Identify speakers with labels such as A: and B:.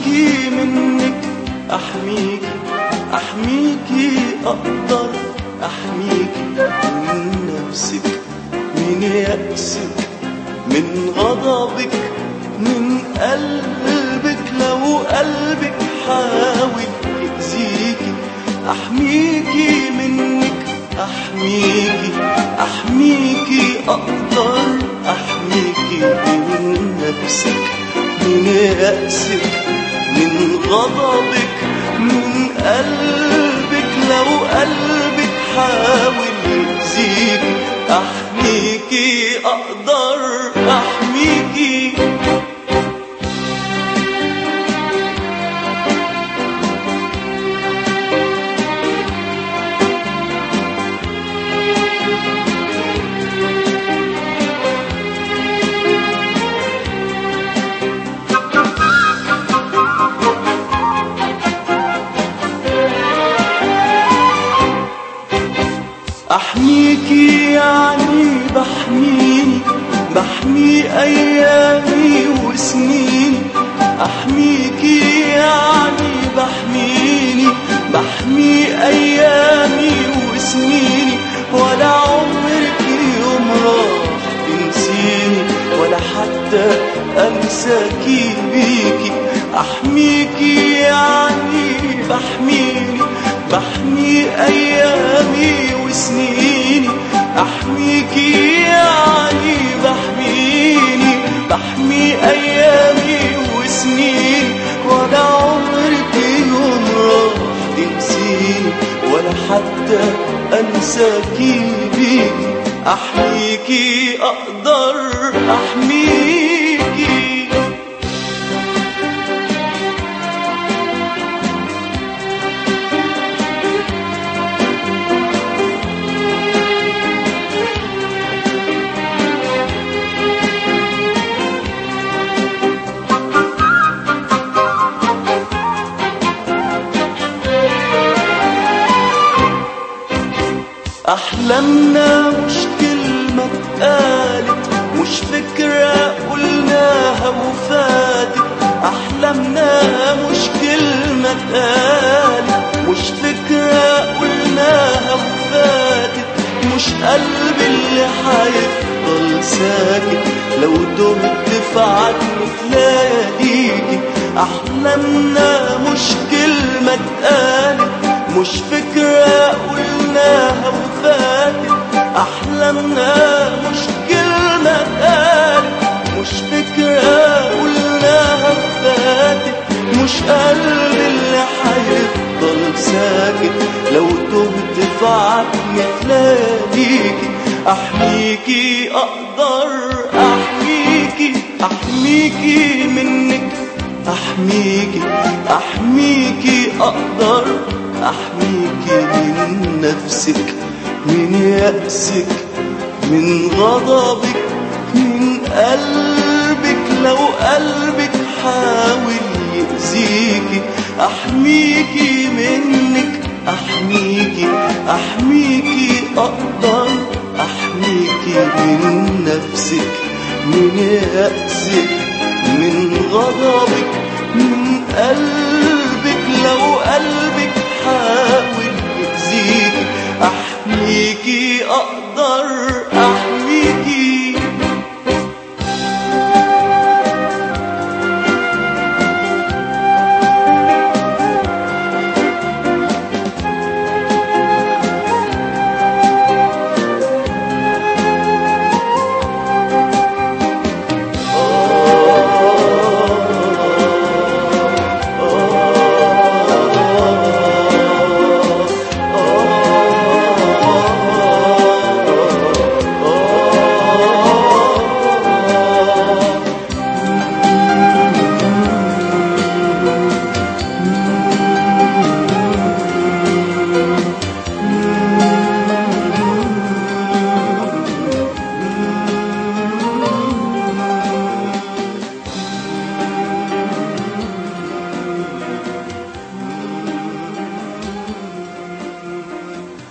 A: احميكي منك احميكي احميكي اقدر احميكي من نفسك من يأسك من غضبك من قلبك لو قلبك حاول يأذيكي احميكي منك احميكي احميكي اقدر احميكي من نفسك من يأسك من غضبك من قلبك لو قلبك حاول يأذيك احميكي اقدر احميكي احميكي يعني بحميني بحمي ايامي وسنيني احميكي يعني بحميني بحمي ايامي وسنيني ولا عمرك يوم راح تنسيني ولا حتى انساكي بيكي احميكي يعني بحميني بحمي ايامي وسنيني احميكي يعني بحميني بحمي ايامي وسنيني ولا عمرك يوم راح تنسيني ولا حتى انساكي بيكي احميكي اقدر احميكي أحلامنا مش كلمة اتقالت مش فكرة قلناها وفاتت أحلامنا مش كلمة اتقالت مش فكرة قلناها وفاتت مش قلب اللي هيفضل ساكت لو تهت في عتمة لياليكي أحلامنا مش كلمة اتقالت مش فكرة قلناها وفاتت أحلامنا مش كلمة اتقالت مش فكرة قلناها وفاتت مش قلب اللي هيفضل ساكت لو تهت في عتمة لياليكي أحميكي أقدر أحميكي أحميكي منك أحميكي أحميكي أقدر أحميكي من نفسك من يأسك من غضبك من قلبك لو قلبك حاول يأذيكي أحميكي منك أحميكي أحميكي أقدر أحميكي من نفسك من يأسك من غضبك من قلبك لو قلبك حاول يأذيك أحميكي أقدر